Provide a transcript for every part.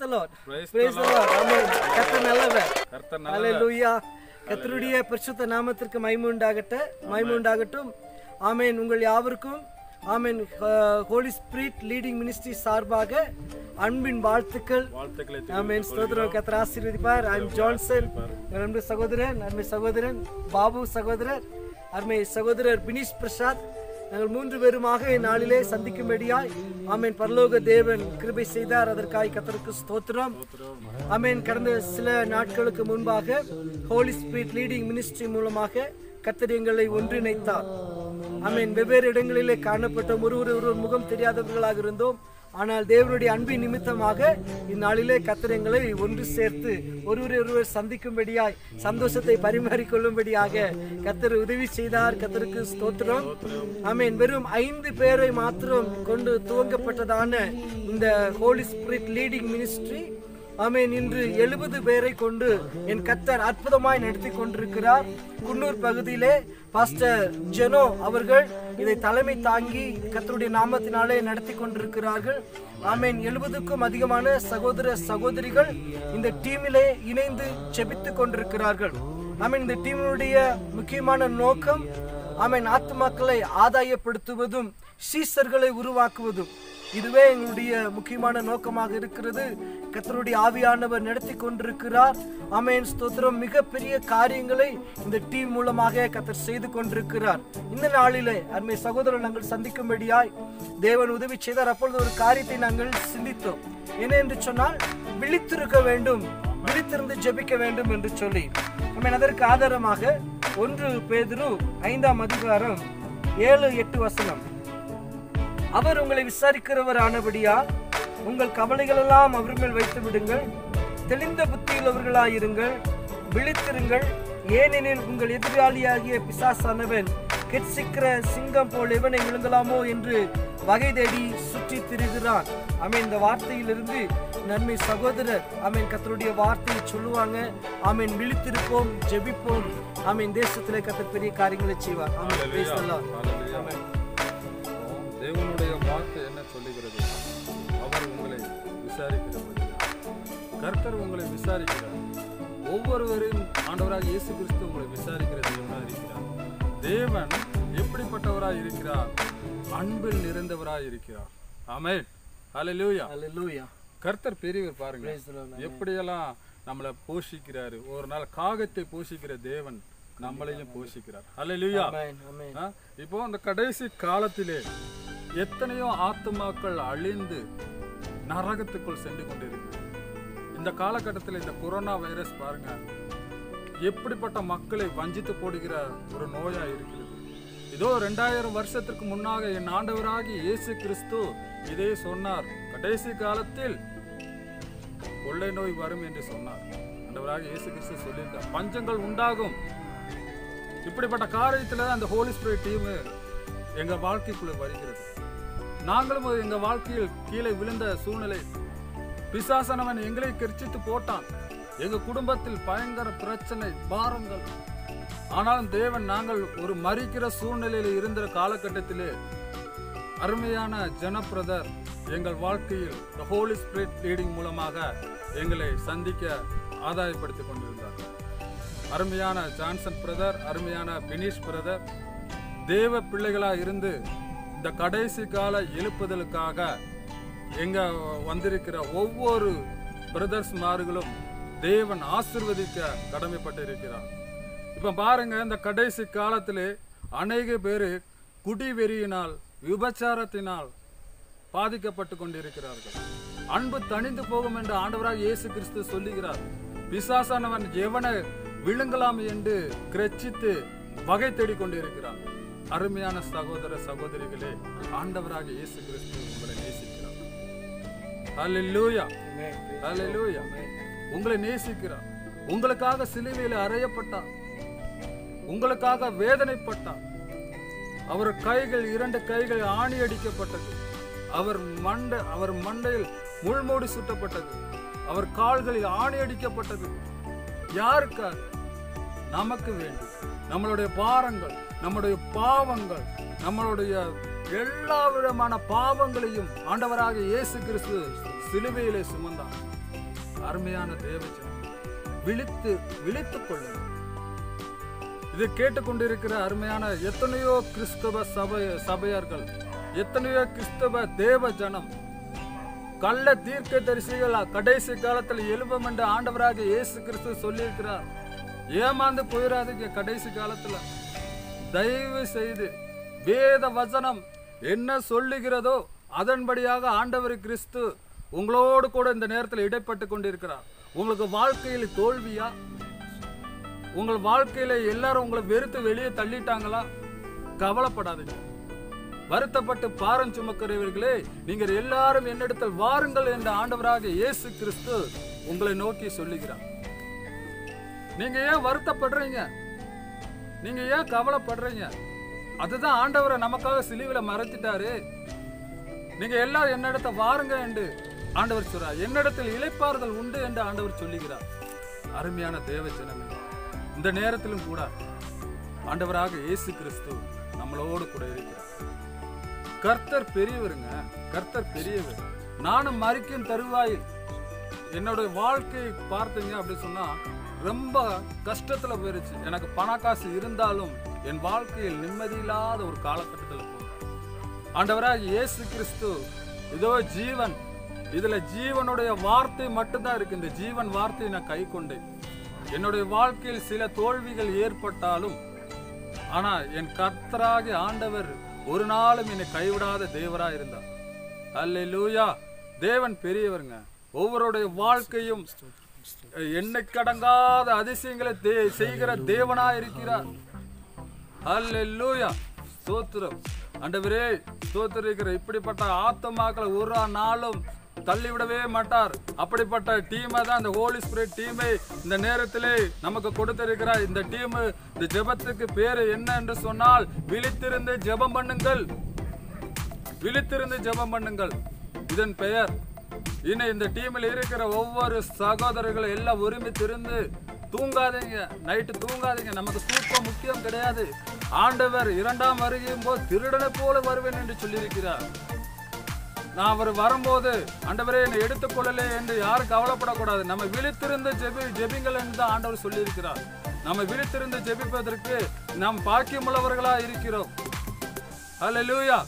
the Lord. Praise Praise the Lord. Amen. கர்த்தர் நல்லவர். கர்த்தர் Hallelujah. கர்த்தருடைய பரிசுத்த நாமத்திற்கு மகிமை உண்டாகட்ட மகிமை உண்டாகட்டும் ஆமென் உங்கள் யாவருக்கும் amen holy spirit leading ministry சார்பாக அன்பின் வாழ்த்துக்கள் வாழ்த்துக்களை ஆமென் ஸ்தோத்திரம் கர்த்தர் ஆசீர்வதிப்பார் ஐ ஜான்சன் என் அன்பு சகோதரன் அருமை சகோதரன் பாபு சகோதரர் அருமை சகோதரர் பினிஷ் பிரசாத் நாங்கள் மூன்று பேருமாக இந்நாளிலே சந்திக்கும்படியாய் ஆமென் பரலோக தேவன் கிருபை செய்தார் அதற்காய் கர்த்தருக்கு ஸ்தோத்திரம் ஆமென் கடந்த சில நாட்களுக்கு முன்பாக ஹோலி ஸ்பிரிட் லீடிங் மினிஸ்ட்ரி மூலமாக கர்த்தர் எங்களை ஒன்றிணைத்தார் ஆமென் வெவ்வேறு இடங்களிலே காணப்பட்ட ஒருவர் ஒருவர் முகம் தெரியாதவர்களாக இருந்தோம் ஆனால் தேவனுடைய அன்பின் நிமித்தமாக இந்நாளிலே கர்த்தர் எங்களை ஒன்று சேர்த்து ஒருவரை ஒருவர் சந்திக்கும்படியாய் சந்தோஷத்தை பரிமாறிக்கொள்ளும்படியாக கர்த்தர் உதவி செய்தார் கர்த்தருக்கு ஸ்தோத்திரம் ஆமென் வெறும் ஐந்து பேரை மாத்திரம் கொண்டு துவங்கப்பட்டதான இந்த holy spirit leading ministry amen இன்று எழுபது பேரை கொண்டு என் கத்தர் அற்புதமாய் நடத்தி கொண்டிருக்கிறார் குன்னூர் பகுதியிலே பாஸ்டர் ஜெனோ அவர்கள் இதை தலைமை தாங்கி கத்தருடைய நாமத்தினாலே நடத்தி கொண்டிருக்கிறார்கள் ஆமென் எழுபதுக்கும் அதிகமான சகோதர சகோதரிகள் இந்த டீமிலே இணைந்து செபித்துக் கொண்டிருக்கிறார்கள் ஆமென் இந்த டீமினுடைய முக்கியமான நோக்கம் ஆமென் ஆத்துமாக்களை ஆதாயப்படுத்துவதும் சீசர்களை உருவாக்குவதும் இதுவே எங்களுடைய முக்கியமான நோக்கமாக இருக்கிறது கர்த்தருடைய ஆவியானவர் நடத்தி கொண்டிருக்கிறார் அமேன் ஸ்தோத்திரம் மிகப்பெரிய காரியங்களை இந்த டீம் மூலமாக கர்த்தர் செய்து கொண்டிருக்கிறார் இந்த நாளிலே அருமை சகோதரர் நாங்கள் சந்திக்கும்படியாய் தேவன் உதவி செய்தார் அப்பொழுது ஒரு காரியத்தை நாங்கள் சிந்தித்தோம் என்ன என்று சொன்னால் விழித்திருக்க வேண்டும் விழித்திருந்து ஜெபிக்க வேண்டும் என்று சொல்லி அமேன் அதற்கு ஆதாரமாக ஒன்று பேதுரு ஐந்தாம் அதிகாரம் ஏழு எட்டு வசனம் அவர் உங்களை விசாரிக்கிறவர் ஆனபடியால் உங்கள் கவலைகள் எல்லாம் அவர் மேல் வைத்து விடுங்கள் தெளிந்த புத்தியுள்ளவர்களாயிருங்கள் விழித்திருங்கள் ஏனெனில் உங்கள் எதிராளியாகிய பிசாசானவன் கெட்சிக்கிற சிங்கம் போல் எவனை விழுங்கலாமோ என்று வகை தேடி சுற்றி திரிகிறான் ஆமென் இந்த வார்த்தையிலிருந்து நன்மை சகோதரர் ஆமென் கத்தருடைய வார்த்தையை சொல்லுவாங்க ஆமென் விழித்திருப்போம் ஜெபிப்போம் ஆமென் தேசத்திலே கத்தர் பெரிய காரியங்களை செய்வார் ஆமென் Praise the Lord. ஆமென் தேவனுடைய வார்த்தை என்ன சொல்லுகிறது அவர் உங்களை விசாரிக்கிறவர் கர்த்தர் உங்களை விசாரிக்கிறார் ஒவ்வொருவரையும் ஆண்டவராக இயேசு கிறிஸ்து உங்களை விசாரிக்கிற தேவனாக இருக்கிறார் தேவன் எப்படிப்பட்டவராய் இருக்கிறார் அன்பில் நிறைந்தவராய் இருக்கிறார் ஆமென் ஹalleluya Hallelujah. கர்த்தர் பெரியவர் பாருங்க Praise the Lord. எப்படியெல்லாம் நம்மளை போஷிக்கிறாரு ஒரு நாள் காகத்தை போஷிக்கிற தேவன் நம்மளையும் போஷிக்கிறார் ஹalleluya Amen. Amen. ஆ, இப்போ அந்த கடைசி காலத்திலே எத்தனையோ ஆத்துமாக்கள் அழிந்து நரகத்துக்குள் சென்று கொண்டிருக்கு இந்த காலகட்டத்தில் இந்த கொரோனா வைரஸ் பாருங்க எப்படிப்பட்ட மக்களை வஞ்சித்து போடுகிற ஒரு நோயா இருக்கிறது இதோ ரெண்டாயிரம் வருஷத்திற்கு முன்னாக என் ஆண்டவராகி இயேசு கிறிஸ்து இதே சொன்னார் கடைசி காலத்தில் கொள்ளை நோய் வரும் என்று சொன்னார் ஆண்டவராக இயேசு கிறிஸ்து சொல்லியிருக்கார் பஞ்சங்கள் உண்டாகும் இப்படிப்பட்ட காரியத்துல அந்த ஹோலி ஸ்பிரிட் டீம் எங்க வாழ்க்கைக்குள்ள வருகிறது நாங்களும் எங்க வாழ்க்கையில் கீழே விழுந்த சூழ்நிலை பிசாசனவன் எங்களை கெர்ச்சித்து போட்டான் எங்க குடும்பத்தில் பயங்கர பிரச்சனை பாரங்கள் ஆனாலும் தேவன் நாங்கள் ஒரு மறிக்கிற சூழ்நிலையில் இருந்த காலகட்டத்திலே அருமையான ஜனப்பிரதர் எங்கள் வாழ்க்கையில் the ஹோலி ஸ்பிரிட் லீடிங் மூலமாக எங்களை சந்திக்க ஆதாயப்படுத்திக் கொண்டிருந்தார் அருமையான ஜான்சன் பிரதர் அருமையான பினிஷ் பிரதர் தேவ பிள்ளைகளா இருந்து இந்த கடைசி கால எழுப்புதலுக்காக எங்க வந்திருக்கிற ஒவ்வொரு பிரதர்ஸ் மார்களும் தேவன் ஆசிர்வதிக்க கடமைப்பட்டிருக்கிறார் இப்ப பாருங்க இந்த கடைசி காலத்திலே அநேக பேரு குடிவெறியினால் விபச்சாரத்தினால் பாதிக்கப்பட்டு கொண்டிருக்கிறார்கள் அன்பு தணிந்து போகும் என்று ஆண்டவராக இயேசு கிறிஸ்து சொல்லுகிறார் பிசாசானவன் எவனை விழுங்கலாம் என்று கிரச்சித்து வகை தேடிக் கொண்டிருக்கிறான் அருமையான சகோதர சகோதரிகளே ஆண்டவராக இயேசு கிறிஸ்து உங்களை நேசிக்கிறார் ஹalleluya Amen. ஹalleluya உங்களை நேசிக்கிறார் உங்களுக்காக சிலுவையில் அறையப்பட்டார் உங்களுக்காக வேதனைப்பட்டார் அவர் கைகள் இரண்டு கைகள் ஆணி அடிக்கப்பட்டது அவர் மண்டை அவர் மண்டையில் முள்மூடி சுட்டப்பட்டது அவர் கால்களில் ஆணி அடிக்கப்பட்டது யாருக்காக நமக்கு வேண்டும் நம்மளுடைய பாரங்கள் நம்முடைய பாவங்கள் நம்மளுடைய எல்லா விதமான பாவங்களையும் ஆண்டவராக இயேசு கிறிஸ்து சிலுவையிலே சுமந்தான் அருமையான தேவஜனம் விழித்து விழித்துக் கொள்ளுங்கள் இது கேட்டுக்கொண்டிருக்கிற அருமையான எத்தனையோ கிறிஸ்தவ சபை சபையர்கள் எத்தனையோ கிறிஸ்தவ தேவ ஜனம் கள்ள தீர்க்க தரிசிகள் கடைசி காலத்தில் எழுபம் என்று ஆண்டவராக இயேசு கிறிஸ்து சொல்லியிருக்கிறார் ஏமாந்து போயிடாதீங்க கடைசி காலத்துல தயவு செய்து வேத வசனம் என்ன சொல்லுகிறதோ அதன்படியாக ஆண்டவர் கிறிஸ்து உங்களோடு கூட இந்த நேரத்தில் இடைப்பட்டு கொண்டிருக்கிறார் உங்களுக்கு வாழ்க்கையில் தோல்வியா உங்கள் வாழ்க்கையில எல்லாரும் உங்களை வெறுத்து வெளியே தள்ளிட்டாங்களா கவலைப்படாதீங்க வருத்தப்பட்டு பாரம் சுமக்கிறவர்களே நீங்கள் எல்லாரும் என்னிடத்தில் வாருங்கள் என்ற ஆண்டவராக இயேசு கிறிஸ்து உங்களை நோக்கி சொல்லுகிறார் நீங்க ஏன் வருத்தப்படுறீங்க நீங்க ஏன் கவலைப்படுறீங்க அதுதான் ஆண்டவரை நமக்காக சிலுவில மறைச்சிட்டாரு நீங்க எல்லாரும் என்னிடத்த வாருங்க என்று ஆண்டவர் சொல்றார் என்னிடத்தில் இளைப்பாறுதல் உண்டு என்று ஆண்டவர் சொல்லுகிறார் அருமையான தேவ ஜனமே இந்த நேரத்திலும் கூட ஆண்டவராக இயேசு கிறிஸ்து நம்மளோடு கூட இருக்கிறார் கர்த்தர் பெரியவருங்க கர்த்தர் பெரியவர் நானும் மறிக்கும் தருவாயில் என்னோட வாழ்க்கையை பார்த்தீங்க அப்படி சொன்னா ரொம்ப கஷ்டத்துல போயிருச்சு எனக்கு பணக்காசு இருந்தாலும் என் வாழ்க்கையில் நிம்மதி இல்லாத ஒரு காலகட்டத்தில் போனேன் ஆண்டவராக இயேசு கிறிஸ்து இதோ ஜீவன் இதுல ஜீவனுடைய வார்த்தை மட்டும்தான் இருக்கு இந்த ஜீவன் வார்த்தையை நான் கை கொண்டேன் என்னுடைய வாழ்க்கையில் சில தோல்விகள் ஏற்பட்டாலும் ஆனா என் கர்த்தராகிய ஆண்டவர் ஒரு நாளும் என்னை கைவிடாத தேவரா இருந்தார் அல்லேலூயா தேவன் பெரியவருங்க ஒவ்வொருடைய வாழ்க்கையும் எண்ணெய் கடங்காத அதிசயங்களை தே- செய்கிற தேவனா இருக்கிறார் அல்லேலூயா ஸ்தோத்திரம் ஆண்டவரே ஸ்தோத்திரிக்கிற இப்படிப்பட்ட ஆத்மாக்களை ஒரு நாளும் தள்ளிவிடவே மாட்டார் அப்படிப்பட்ட டீமை தான் இந்த ஹோலி ஸ்பிரிட் டீமை இந்த நேரத்திலே நமக்கு கொடுத்திருக்கிறார் இந்த டீம் இந்த ஜெபத்துக்கு பேரு என்ன என்று சொன்னால் விழித்திருந்து ஜெபம் பண்ணுங்கள் விழித்திருந்து ஜெபம் பண்ணுங்கள் இதன் பெயர் இன்னும் இந்த டீமில் இருக்கிற ஒவ்வொரு சகோதரர்களும் எல்லாம் ஒருமித்திருந்து தூங்காதீங்க நைட்டு தூங்காதீங்க நமக்கு தூக்கம் முக்கியம் கிடையாது ஆண்டவர் இரண்டாம் வருகையும் போது திருடனை போல வருவேன் என்று சொல்லியிருக்கிறார் நான் அவர் வரும்போது ஆண்டவரே என்னை எடுத்துக்கொள்ளலே என்று யாரும் கவலைப்படக்கூடாது நம்ம விழித்திருந்து ஜெபி ஜெபிங்கள் என்று தான் ஆண்டவர் சொல்லியிருக்கிறார் நம்ம விழித்திருந்து ஜெபிப்பதற்கு நாம் பாக்கியமுள்ளவர்களா இருக்கிறோம் ஹalleluya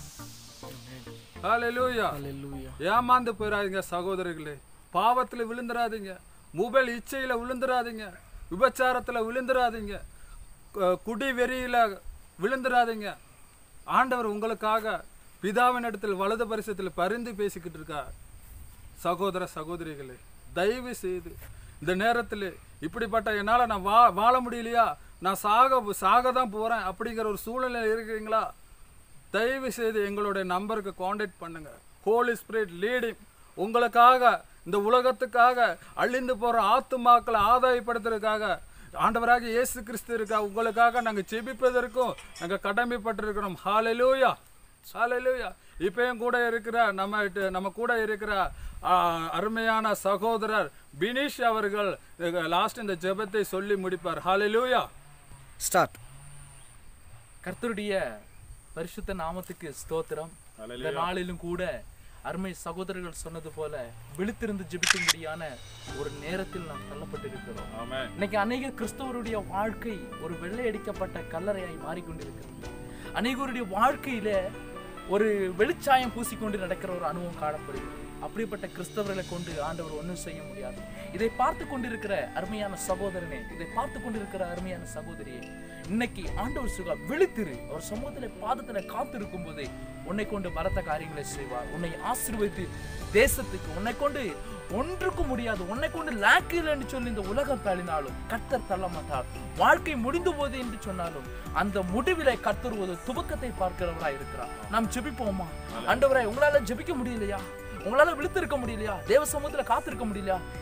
ஹalleluya அல்லேலூயா ஏமாந்து போயிடாதீங்க சகோதரர்களே பாவத்துல விழுந்துடாதீங்க மொபைல் இச்சையில விழுந்துடாதீங்க விபச்சாரத்துல விழுந்துடாதீங்க கு- குடி வெறியில விழுந்துடாதீங்க ஆண்டவர் உங்களுக்காக பிதாவின் இடத்தில் வலது பரிசத்தில் பரிந்து பேசிக்கிட்டு இருக்கார் சகோதர சகோதரிகளே தயவு செய்து இந்த நேரத்தில் இப்படிப்பட்ட என்னால் நான் வா வாழ முடியலையா நான் சாக சாக தான் போகிறேன் அப்படிங்கிற ஒரு சூழ்நிலை இருக்கிறீங்களா தயவு செய்து எங்களுடைய நம்பருக்கு காண்டாக்ட் பண்ணுங்க ஹோலி ஸ்பிரிட் லீடிங் உங்களுக்காக இந்த உலகத்துக்காக அழிந்து போற ஆத்துமாக்களை ஆதாயப்படுத்துறதுக்காக ஆண்டவராக இயேசு கிறிஸ்து இருக்கா உங்களுக்காக நாங்க ஜெபிப்பதற்கும் நாங்க கடமைப்பட்டிருக்கிறோம் ஹalleluya ஹalleluya இப்பயும் கூட இருக்கிற நம்ம இட்டு- நம்ம கூட இருக்கிற ஆ, அருமையான சகோதரர் பினிஷ் அவர்கள் லாஸ்ட் இந்த ஜெபத்தை சொல்லி முடிப்பார் ஹalleluya ஸ்டார்ட் கர்த்தருடைய பரிசுத்த நாமத்துக்கு ஸ்தோத்திரம் இந்த நாளிலும் கூட அருமை சகோதரர்கள் சொன்னது போல விழித்திருந்து ஜெபிக்கும்படியான ஒரு நேரத்தில் நாம் தள்ளப்பட்டிருக்கிறோம் ஆமென் இன்னைக்கு அநேக கிறிஸ்தவருடைய வாழ்க்கை ஒரு வெள்ளையடிக்கப்பட்ட கல்லறையாய் மாறிக்கொண்டிருக்கிறது அநேகருடைய வாழ்க்கையில ஒரு வெளிச்சாயம் பூசிக்கொண்டு நடக்கிற ஒரு அனுபவம் காணப்படுகிறது அப்படிப்பட்ட கிறிஸ்தவர்களை கொண்டு ஆண்டவர் ஒன்றும் செய்ய முடியாது இதை பார்த்து கொண்டிருக்கிற அருமையான சகோதரனே இதை பார்த்து கொண்டிருக்கிற அருமையான சகோதரியே இன்னைக்கு ஆண்டவர் சுகா விழித்திரு அவர் சமூகத்துல பாதத்துல காத்திருக்கும் போதே உன்னை கொண்டு பலத்த காரியங்களை செய்வார் உன்னை ஆசீர்வதித்து தேசத்துக்கு உன்னை கொண்டு ஒன்றுக்கும் முடியாது உன்னை கொண்டு லாக்கில் என்று சொல்லி இந்த உலகம் தள்ளினாலும் கர்த்தர் தள்ள மாட்டார் வாழ்க்கை முடிந்து போது என்று சொன்னாலும் அந்த முடிவிலை கர்த்தர் ஒரு துவக்கத்தை பார்க்கிறவராய் இருக்கிறார் நாம் ஜெபிப்போமா ஆண்டவரே உங்களால ஜெபிக்க முடியலையா உங்களால விழுத்திருக்க முடியலையா தேவ சமூகத்துல காத்திருக்க முடியலையா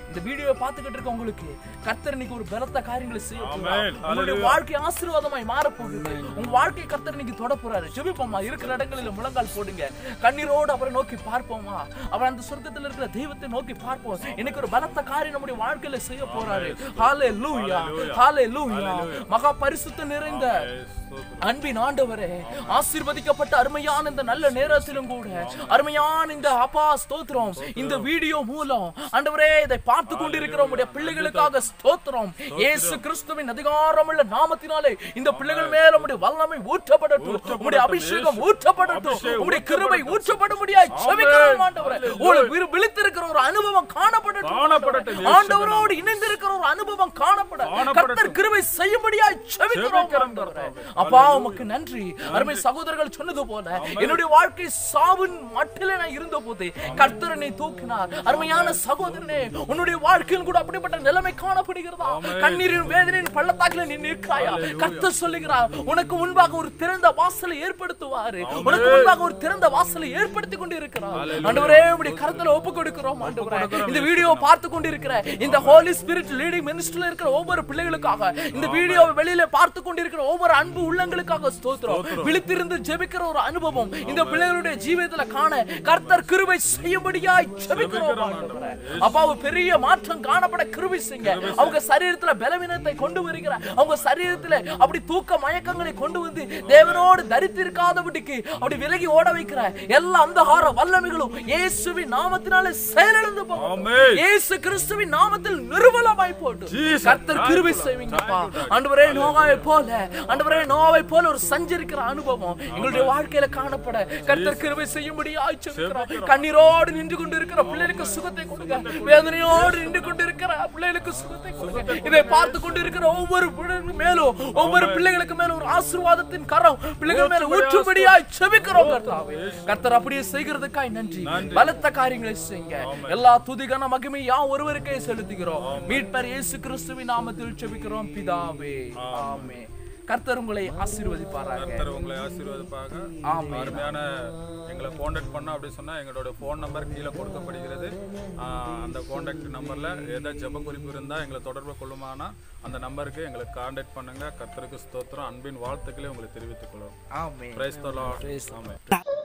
இந்த வீடியோவை பார்த்துக்கிட்டு இருக்க உங்களுக்கு கர்த்தர் இன்னைக்கு ஒரு பலத்த காரியங்களை செய்ய போறார். ஆமென். உங்களுடைய ஹalleluya. வாழ்க்கை ஆசீர்வாதமாய் மாற போகுது உங்க வாழ்க்கையை கர்த்தர் இன்னைக்கு தொட போறாரு ஜெபிப்போமா இருக்கிற இடங்களில் முழங்கால் போடுங்க கண்ணீரோடு அவரை நோக்கி பார்ப்போமா அவர் அந்த சொர்க்கத்தில் இருக்கிற தெய்வத்தை நோக்கி பார்ப்போம் இன்னைக்கு ஒரு பலத்த காரியம் நம்முடைய வாழ்க்கையில செய்ய போறாரு ஹாலே லூயா ஹாலே லூயா மகா பரிசுத்த நிறைந்த அன்பின் ஆண்டவரே ஆசீர்வதிக்கப்பட்ட அருமையான இந்த நல்ல நேரத்திலும் கூட அருமையான இந்த அப்பா ஸ்தோத்திரம் இந்த வீடியோ மூலம் ஆண்டவரே இதை பார்த்து கொண்டிருக்கிற உடைய பிள்ளைகளுக்காக ஸ்தோத்திரம் இயேசு கிறிஸ்துவின் அதிகாரமுள்ள நாமத்தினாலே இந்த பிள்ளைகள் மேல உடைய வல்லமை ஊற்றப்படட்டும் உடைய அபிஷேகம் ஊற்றப்படட்டும் உடைய கிருபை ஊற்றப்படும்படியாய் செபிக்கிறோம் ஆண்டவரே ஒரு விரு- விழித்திருக்கிற ஒரு அனுபவம் காணப்படட்டும் காணப்படட்டும், ஆண்டவரே. ஆண்டவரோடு இணைந்திருக்கிற ஒரு அனுபவம் காணப்பட காணப்படட்டும். கர்த்தர் கிருபை செய்யும்படியாய் செபிக்கிறோம் செபிக்கிறோம் ஆண்டவரே. அப்பா உமக்கு நன்றி அருமை சகோதரர்கள் சொன்னது போல என்னுடைய வாழ்க்கை சாவின் மட்டிலே நான் இருந்த போது கர்த்தர் என்னை தூக்கினார் அருமையான சகோதரனே உன்னுடைய வாழ்க்கையில் கூட அப்படிப்பட்ட நிலைமை காணப்படுகிறதா கண்ணீரின் வேதனையின் பள்ளத்தாக்கில் நீ நிற்கிறாயா கர்த்தர் சொல்லுகிறார் உனக்கு முன்பாக ஒரு திறந்த வாசலை ஏற்படுத்துவாரு உனக்கு முன்பாக ஒரு திறந்த வாசலை ஏற்படுத்தி கொண்டு இருக்கிறார் ஆண்டவரே உடைய கருத்துல ஒப்பு கொடுக்கிறோம் ஆண்டவரே இந்த வீடியோ பார்த்து கொண்டிருக்கிற இந்த ஹோலி ஸ்பிரிட் லீடிங் மினிஸ்ட்ரியில் இருக்கிற ஒவ்வொரு பிள்ளைகளுக்காக இந்த வீடியோவை வெளியில பார்த்து கொண்டிருக்கிற ஒவ்வொரு அன்பு உள்ளங்களுக்காக ஸ்தோத்திரம் விழித்திருந்து ஜெபிக்கிற ஒரு அனுபவம் இந்த பிள்ளைகளுடைய ஜீவிதத்துல காண கர்த்தர் கிருபை செய்யும்படியாய் ஜெபிக்கிறோம் ஆண்டவரே. அப்பா ஒரு பெரிய மாற்றம் காணப்பட கிருபை செய்யுங்க அவங்க சரீரத்துல பலவீனத்தை கொண்டு வருகிற அவங்க சரீரத்துல அப்படி தூக்க மயக்கங்களை கொண்டு வந்து தேவனோடு தரித்திருக்காதபடிக்கு அப்படி விலகி ஓட வைக்கிற எல்லா அந்தகார வல்லமைகளும் இயேசுவின் நாமத்தினாலே செயலிழந்து போகும் ஆமென். இயேசு கிறிஸ்துவின் நாமத்தில் நிர்மலமாய் போட்டு Jesus. கர்த்தர் கிருபை செய்வீங்கப்பா ஆண்டவரே நோவாவை போல ஆண்டவரே நோவாவை போல ஒரு சஞ்சரிக்கிற அனுபவம் எங்களுடைய வாழ்க்கையில காணப்பட கர்த்தர் கிருபை செய்யும்படி ஆய்ச்சிருக்கிறோம் கண்ணீரோடு நின்று கொண்டு இருக்கிற பிள்ளைகளுக்கு சுகத்தை கொடுங்க வேதனையோடு நின்று கொண்டு இருக்கிற பிள்ளைகளுக்கு சுகத்தை கொடுங்க இதை பார்த்து கொண்டு இருக்கிற ஒவ்வொரு பிள்ளைகள் மேலும் ஒவ்வொரு பிள்ளைகளுக்கு மேலும் ஒரு ஆசீர்வாதத்தின் கரம் பிள்ளைகள் மேல ஊற்றும்படியாய் செபிக்கிறோம் கர்த்தாவே கர்த்தர் அப்படியே செய்கிறதுக்காய் நன்றி பலத்த காரியங்களை செய்யுங்க எல்லா துதிகன மகிமை யா ஒருவருக்கே செலுத்துகிறோம் மீட்பர் இயேசு கிறிஸ்துவின் நாமத்தில் செபிக்கிறோம் பிதாவே ஆமே கர்த்தர் உங்களை ஆசீர்வதிப்பாராக கர்த்தர் உங்களை ஆசீர்வதிப்பாக ஆமென். அருமையான எங்களை காண்டாக்ட் பண்ண அப்படி சொன்னா எங்களோட ஃபோன் நம்பர் கீழே கொடுக்கப்படுகிறது ஆஹ் அந்த காண்டாக்ட் நம்பர்ல ஏதாவது ஜெப குறிப்பு இருந்தா எங்களை தொடர்பு கொள்ளுமானா அந்த நம்பருக்கு எங்களுக்கு காண்டாக்ட் பண்ணுங்க கர்த்தருக்கு ஸ்தோத்திரம் அன்பின் வாழ்த்துக்களை உங்களுக்கு தெரிவித்துக் கொள்ளும் ஆமே praise the lord Praise the amen